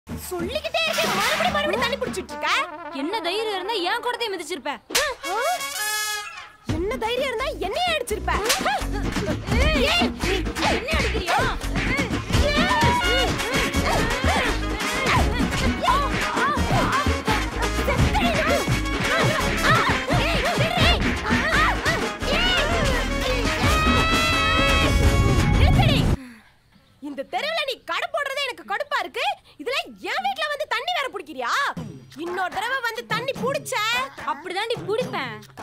சொல்லிக்கிட்டே இருக்கேன் மறுபடியும் மறுபடியும் தண்ணி குடிச்சிட்டு இருக்க என்ன தைரியம் இருந்தா ஏன் கூடத்தையும் மிதிச்சிருப்ப ஆ? என்ன தைரியம் இருந்தா என்னையே அடிச்சிருப்ப ஏய், என்ன அடிக்கிறியா நிறுத்தடி. இந்த தெருவுல நீ கடை போடுறதே எனக்கு கடுப்பா இருக்கு இதுல என் வீட்ல வந்து தண்ணி வேற பிடிக்கிறியா இன்னொரு தடவை வந்து தண்ணி புடிச்ச அப்படிதாண்டி குடிப்பேன்